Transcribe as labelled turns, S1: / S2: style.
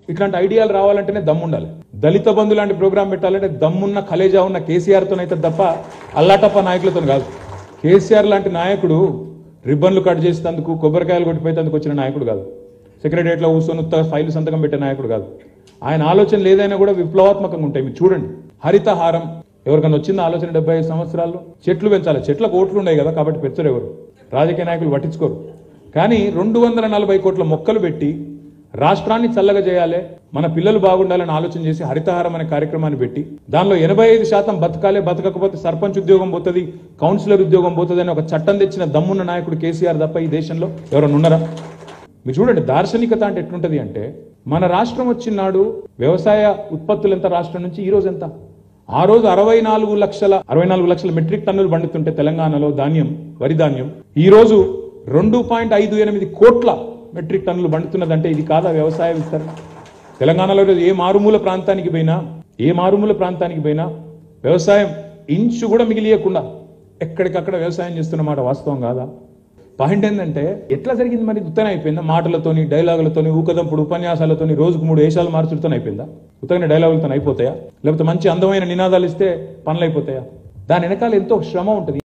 S1: ఇట్లాంటి ఐడియాలు రావాలంటేనే దమ్ము ఉండాలి దళిత బంధు లాంటి ప్రోగ్రాం పెట్టాలంటే దమ్మున్న కలేజా ఉన్న కేసీఆర్తో అయితే తప్ప అల్లాటప్ప నాయకులతో కాదు కేసీఆర్ లాంటి నాయకుడు రిబ్బన్లు కట్ చేసేందుకు కొబ్బరికాయలు కొట్టిపోయేందుకు వచ్చిన నాయకుడు కాదు సెక్రటరియట్లో కూర్చొని ఉత్తగా ఫైల్ సంతకం పెట్టే నాయకుడు కాదు ఆయన ఆలోచనలు ఏదైనా కూడా విప్లవాత్మకంగా ఉంటాయి మీరు చూడండి హరితహారం ఎవరికైనా వచ్చింది ఆలోచన డెబ్బై ఐదు సంవత్సరాల్లో చెట్లు పెంచాలి చెట్లకు ఓట్లు ఉన్నాయి కదా కాబట్టి పెంచరు ఎవరు రాజకీయ నాయకులు పట్టించుకోరు కానీ రెండు వందల నలభై కోట్ల మొక్కలు పెట్టి రాష్ట్రాన్ని చల్లగా చేయాలి మన పిల్లలు బాగుండాలని ఆలోచన చేసి హరితహారం అనే కార్యక్రమాన్ని పెట్టి దానిలో ఎనభై ఐదు శాతం బతకాలే బతకకపోతే సర్పంచ్ ఉద్యోగం పోతుంది కౌన్సిలర్ ఉద్యోగం పోతుంది అని ఒక చట్టం తెచ్చిన దమ్మున్న నాయకుడు కేసీఆర్ తప్ప ఈ దేశంలో ఎవరైనా ఉన్నారా మీరు చూడండి దార్శనికత అంటే ఎట్లుంటది అంటే మన రాష్ట్రం వచ్చినాడు వ్యవసాయ ఉత్పత్తులు ఎంత రాష్ట్రం నుంచి ఈ రోజు ఎంత ఆ రోజు అరవై నాలుగు లక్షల అరవై నాలుగు లక్షల మెట్రిక్ టన్నులు పండుతుంటే తెలంగాణలో ధాన్యం వరి ధాన్యం ఈ రోజు రెండు పాయింట్ ఐదు ఎనిమిది కోట్ల మెట్రిక్ టన్నులు పండుతున్నదంటే ఇది కాదా వ్యవసాయ విస్తరణ తెలంగాణలో ఈరోజు ఏ మారుమూల ప్రాంతానికి పోయినా ఏ మారుమూల ప్రాంతానికి పోయినా వ్యవసాయం ఇంచు కూడా మిగిలియకుండా ఎక్కడికక్కడ వ్యవసాయం చేస్తున్నమాట వాస్తవం కాదా పాయింట్ ఏంటంటే ఎట్లా జరిగింది మరి ఉత్తనే అయిపోయిందా మాటలతోని డైలాగులతోని ఊకదంపుడు ఉపన్యాసాలతోని రోజుకు మూడు వేషాలు మార్చులతో అయిపోయిందా ఉత్తగానే డైలాగులతో అయిపోతాయా లేకపోతే మంచి అందమైన నినాదాలు ఇస్తే పనులు అయిపోతాయా దాని వెనకాల ఎంతో శ్రమ ఉంటుంది